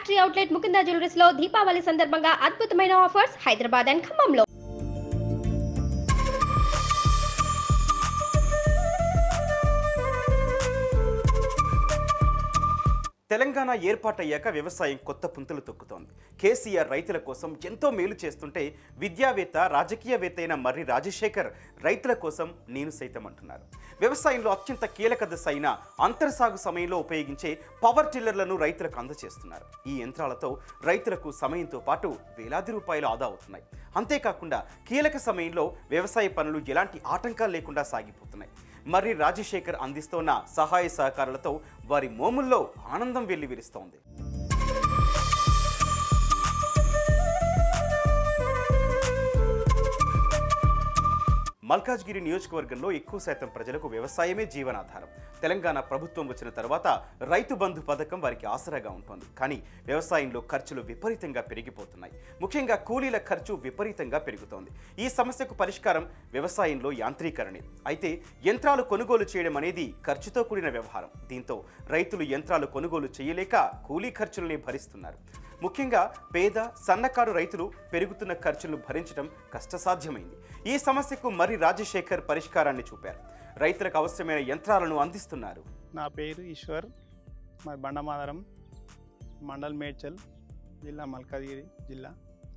Factory outlet Mukunda jewellers లో దీపావళి సందర్భంగా అద్భుతమైన ఆఫర్స్ హైదరాబాద్ అండ్ ఖమ్మంలో తెలంగాణ ఏర్పాటయ్యాక వ్యవసాయం కొత్త పుంతలు తొక్కుతోంది కేసీఆర్ రైతుల కోసం ఎంతో మేలు చేస్తుంటే విద్యావేత్త రాజకీయవేత్త అయిన మర్రి రాజశేఖర్ రైతుల కోసం నేను సైతం అంటున్నారు వ్యవసాయంలో అత్యంత కీలక దశ అయిన అంతర్సాగు సమయంలో ఉపయోగించే పవర్ టిల్లర్లను రైతులకు అందజేస్తున్నారు ఈ యంత్రాలతో రైతులకు సమయంతో పాటు వేలాది రూపాయలు ఆదా అవుతున్నాయి అంతేకాకుండా కీలక సమయంలో వ్యవసాయ పనులు ఎలాంటి ఆటంకాలు లేకుండా సాగిపోతున్నాయి మరి రాజశేఖర్ అందిస్తోన్న సహాయ సహకారాలతో వారి మోముల్లో ఆనందం వెల్లివిరుస్తోంది మల్కాజ్గిరి నియోజకవర్గంలో ఎక్కువ శాతం ప్రజలకు వ్యవసాయమే జీవనాధారం తెలంగాణ ప్రభుత్వం వచ్చిన తర్వాత రైతు బంధు పథకం వారికి ఆసరాగా ఉంటుంది కానీ వ్యవసాయంలో ఖర్చులు విపరీతంగా పెరిగిపోతున్నాయి ముఖ్యంగా కూలీల ఖర్చు విపరీతంగా పెరుగుతోంది ఈ సమస్యకు పరిష్కారం వ్యవసాయంలో యాంత్రీకరణే అయితే యంత్రాలు కొనుగోలు చేయడం అనేది ఖర్చుతో కూడిన వ్యవహారం దీంతో రైతులు యంత్రాలు కొనుగోలు చేయలేక కూలీ ఖర్చుల్ని భరిస్తున్నారు ముఖ్యంగా పేద సన్నకారు రైతులు పెరుగుతున్న ఖర్చులను భరించడం కష్టసాధ్యమైంది ఈ సమస్యకు మరి రాజశేఖర్ పరిష్కారాన్ని చూపారు రైతులకు అవసరమైన యంత్రాలను అందిస్తున్నారు నా పేరు ఈశ్వర్ మా బండమాదరం మండల్ మేడ్చల్ జిల్లా మల్కాజ్గిరి జిల్లా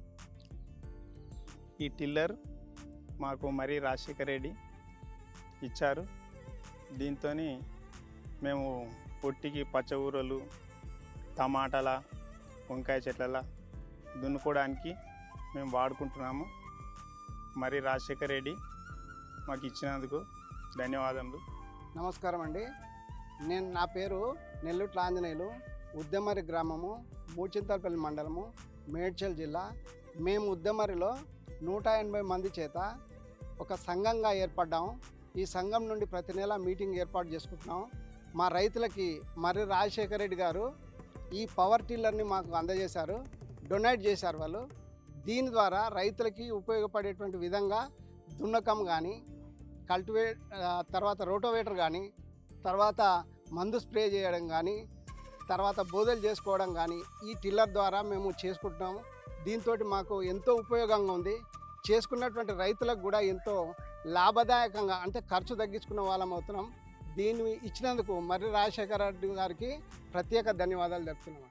ఈ టిల్లర్ మాకు మరీ రాజశేఖర్ రెడ్డి ఇచ్చారు దీంతో మేము పొట్టికి పచ్చ ఊరలు టమాటాల వంకాయ చెట్లల దున్నుకోవడానికి మేము వాడుకుంటున్నాము మరి రాజశేఖర్ రెడ్డి మాకు ఇచ్చినందుకు ధన్యవాదములు నమస్కారం అండి నేను నా పేరు నెల్లూట్ల ఆంజనేయులు ఉద్దెమరి గ్రామము మూచింతలపల్లి మండలము మేడ్చల్ జిల్లా మేము ఉద్దెమరిలో నూట ఎనభై మంది చేత ఒక సంఘంగా ఏర్పడ్డాము ఈ సంఘం నుండి ప్రతి నెల మీటింగ్ ఏర్పాటు చేసుకుంటున్నాం మా రైతులకి మర్రి రాజశేఖర రెడ్డి గారు ఈ పవర్ టిల్లర్ని మాకు అందజేశారు డొనేట్ చేశారు వాళ్ళు దీని ద్వారా రైతులకి ఉపయోగపడేటువంటి విధంగా దున్నకం కానీ కల్టివే ఆ, తర్వాత రోటోవేటర్ కానీ తర్వాత మందు స్ప్రే చేయడం కానీ తర్వాత బోదలు చేసుకోవడం కానీ ఈ టిల్లర్ ద్వారా మేము చేసుకుంటున్నాము దీంతో మాకు ఎంతో ఉపయోగంగా ఉంది చేసుకున్నటువంటి రైతులకు కూడా ఎంతో లాభదాయకంగా అంటే ఖర్చు తగ్గించుకున్న వాళ్ళం అవుతున్నాం దీన్ని ఇచ్చినందుకు మర్రి రాజశేఖర రెడ్డి గారికి ప్రత్యేక ధన్యవాదాలు చెప్తున్నాం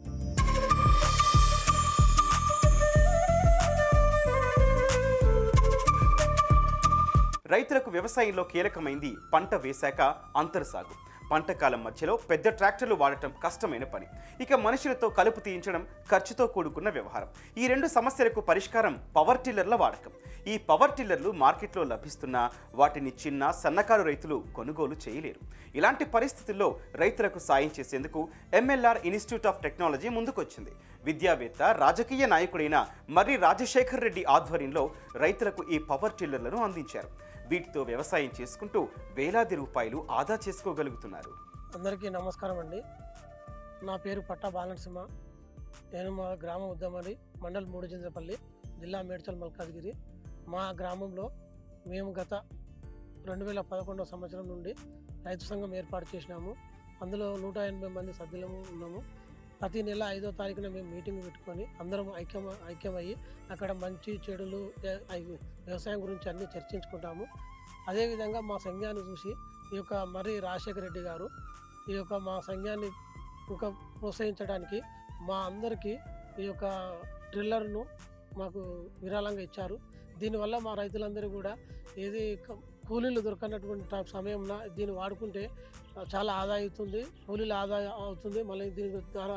రైతులకు వ్యవసాయంలో కీలకమైంది పంట వేశాక అంతర్సాగు పంట కాలం మధ్యలో పెద్ద ట్రాక్టర్లు వాడటం కష్టమైన పని ఇక మనుషులతో కలుపు తీయించడం ఖర్చుతో కూడుకున్న వ్యవహారం ఈ రెండు సమస్యలకు పరిష్కారం పవర్ టిల్లర్ల వాడకం ఈ పవర్ టిల్లర్లు మార్కెట్లో లభిస్తున్నా వాటిని చిన్న సన్నకారు రైతులు కొనుగోలు చేయలేరు ఇలాంటి పరిస్థితుల్లో రైతులకు సాయం చేసేందుకు ఎంఎల్ఆర్ ఇన్స్టిట్యూట్ ఆఫ్ టెక్నాలజీ ముందుకొచ్చింది విద్యావేత్త రాజకీయ నాయకుడైన మర్రి రాజశేఖర్ రెడ్డి ఆధ్వర్యంలో రైతులకు ఈ పవర్ టిల్లర్లను అందించారు వీటితో వ్యవసాయం చేసుకుంటూ వేలాది రూపాయలు ఆదా చేసుకోగలుగుతున్నారు అందరికీ నమస్కారం అండి నా పేరు పట్టా బాలనసింహ నేను మా గ్రామం ఉద్దమని మండల్ మూడుజింజపల్లి జిల్లా మేడ్చల్ మల్కాజ్గిరి మా గ్రామంలో మేము గత రెండు వేల పదకొండవ సంవత్సరం నుండి రైతు సంఘం ఏర్పాటు చేసినాము అందులో నూట ఎనభై మంది సభ్యులము ఉన్నాము ప్రతి నెల ఐదో తారీఖున మేము మీటింగ్ పెట్టుకొని అందరం ఐక్యం ఐక్యమయ్యి అక్కడ మంచి చెడులు ఏ- ఐ- వ్యవసాయం గురించి అన్నీ చర్చించుకుంటాము అదేవిధంగా మా సంఘాన్ని చూసి ఈ యొక్క మరి రాజశేఖర రెడ్డి గారు ఈ యొక్క మా సంఘాన్ని ఇంకా ప్రోత్సహించడానికి మా అందరికీ ఈ యొక్క డ్రిల్లర్ను మాకు విరాళంగా ఇచ్చారు దీనివల్ల మా రైతులందరూ కూడా ఏది క- కూలీలు దొరకనటువంటి ట- సమయంలో దీన్ని వాడుకుంటే చాలా ఆదాయం అవుతుంది కూలీల ఆదాయం అవుతుంది మళ్ళీ దీని ద్వారా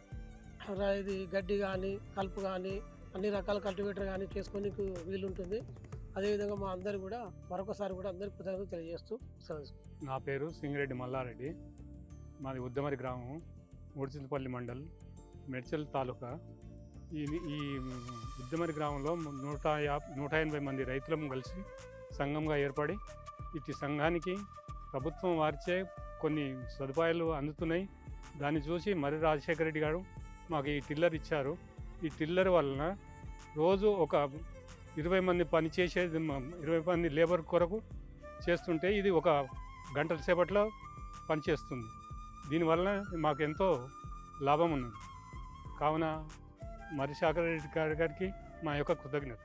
ర- ఇది గడ్డి కానీ కలుపు కానీ అన్ని రకాల కల్టివేటర్ కానీ చేసుకొని వీలుంటుంది అదేవిధంగా మా అందరు కూడా మరొకసారి కూడా అందరికీ కృతజ్ఞతలు తెలియజేస్తూ సెలవు తీసుకుంటున్నాను. నా పేరు సింగిరెడ్డి మల్లారెడ్డి మాది ఉద్దమరి గ్రామం మూడిచింతపల్లి మండల్ మెడ్చల్ తాలూకా ఈ ఈ ఉద్దమరి గ్రామంలో నూట యా నూట ఎనభై మంది రైతులం కలిసి సంఘంగా ఏర్పడి ఇటు సంఘానికి ప్రభుత్వం వారిచే కొన్ని సదుపాయాలు అందుతున్నాయి దాన్ని చూసి మరి రాజశేఖర రెడ్డి గారు మాకు ఈ టిల్లర్ ఇచ్చారు ఈ టిల్లర్ వలన రోజు ఒక ఇరవై మంది పని చేసేది మ- ఇరవై మంది లేబర్ కొరకు చేస్తుంటే ఇది ఒక గంటల సేపట్లో పనిచేస్తుంది దీనివల్ల మాకు ఎంతో లాభం ఉన్నది కావున మరి శాఖ రెడ్డి గారి గారికి మా యొక్క కృతజ్ఞత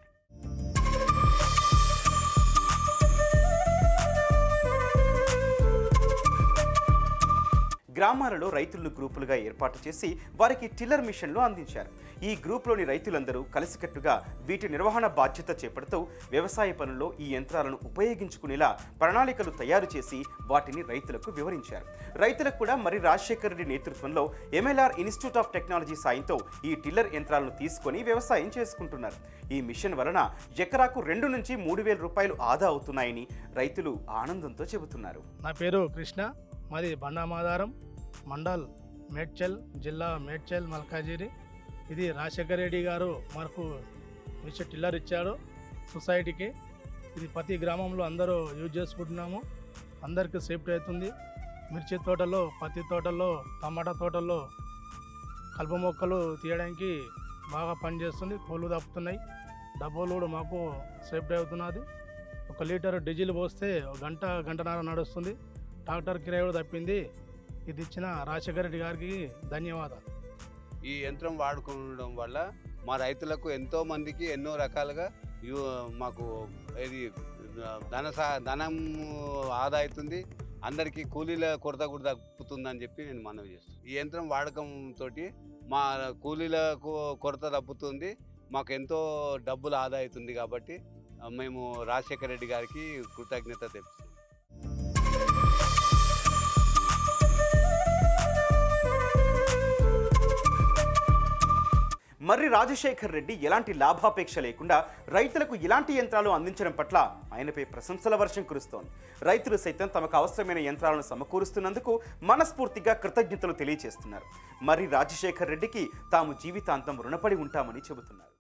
గ్రామాలలో రైతులను గ్రూపులుగా ఏర్పాటు చేసి వారికి టిల్లర్ మిషన్లు అందించారు ఈ గ్రూప్లోని రైతులందరూ కలిసికట్టుగా వీటి నిర్వహణ బాధ్యత చేపడుతూ వ్యవసాయ పనుల్లో ఈ యంత్రాలను ఉపయోగించుకునేలా ప్రణాళికలు తయారు చేసి వాటిని రైతులకు వివరించారు రైతులకు కూడా మరి రాజశేఖర రెడ్డి నేతృత్వంలో ఎంఎల్ఆర్ ఇన్స్టిట్యూట్ ఆఫ్ టెక్నాలజీ సాయంతో ఈ టిల్లర్ యంత్రాలను తీసుకొని వ్యవసాయం చేసుకుంటున్నారు ఈ మిషన్ వలన ఎకరాకు రెండు నుంచి మూడు వేల రూపాయలు ఆదా అవుతున్నాయని రైతులు ఆనందంతో చెబుతున్నారు నా పేరు కృష్ణ మాది బండామాధారం మండల్ మేడ్చల్ జిల్లా మేడ్చల్ మల్కాజిరి ఇది రాజశేఖర రెడ్డి గారు మనకు మిషన్ టిల్లర్ ఇచ్చాడు సొసైటీకి ఇది ప్రతి గ్రామంలో అందరూ యూజ్ చేసుకుంటున్నాము అందరికీ సేఫ్టీ అవుతుంది మిర్చి తోటల్లో పత్తి తోటల్లో టమాటా తోటల్లో కలుపు మొక్కలు తీయడానికి బాగా పనిచేస్తుంది కోళ్ళు తప్పుతున్నాయి డబ్బులు కూడా మాకు సేఫ్టీ అవుతున్నది ఒక లీటర్ డీజిల్ పోస్తే ఒక గంట గంటన్నర నడుస్తుంది ట్రాక్టర్ కిరాయి కూడా తప్పింది ఇది ఇచ్చిన రాజశేఖర రెడ్డి గారికి ధన్యవాదాలు ఈ యంత్రం వాడుకోవడం వల్ల మా రైతులకు ఎంతో మందికి ఎన్నో రకాలుగా యు- మాకు ఇది ధన సా ధనం ఆదా అవుతుంది అందరికీ కూలీల కొరత కూడా తప్పుతుందని చెప్పి నేను మనవి చేస్తాను ఈ యంత్రం వాడకంతో మా కూలీలకు కొరత తప్పుతుంది మాకు ఎంతో డబ్బులు ఆదా అవుతుంది కాబట్టి ఆ, మేము రాజశేఖర రెడ్డి గారికి కృతజ్ఞత తెలుపుతున్నాం మర్రి రాజశేఖర్ రెడ్డి ఎలాంటి లాభాపేక్ష లేకుండా రైతులకు ఇలాంటి యంత్రాలు అందించడం పట్ల ఆయనపై ప్రశంసల వర్షం కురుస్తోంది రైతులు సైతం తమకు అవసరమైన యంత్రాలను సమకూరుస్తున్నందుకు మనస్ఫూర్తిగా కృతజ్ఞతలు తెలియజేస్తున్నారు మర్రి రాజశేఖర్ రెడ్డికి తాము జీవితాంతం రుణపడి ఉంటామని చెబుతున్నారు